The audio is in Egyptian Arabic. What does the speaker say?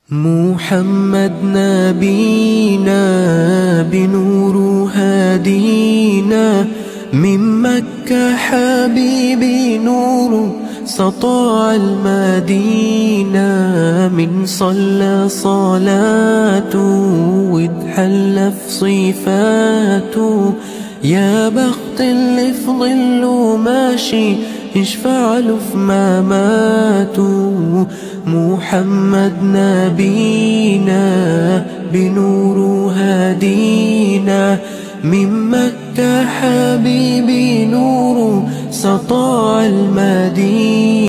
محمد نبينا بنور هادينا من مكة حبيبي نور سطاع المدينة من صلى صلاته واتحلى في صفاته يا بخت اللي في ظله ماشي يشفع له في مماته محمد نبينا بنور هدينا من مكة حبيبي نور سطاع المدينة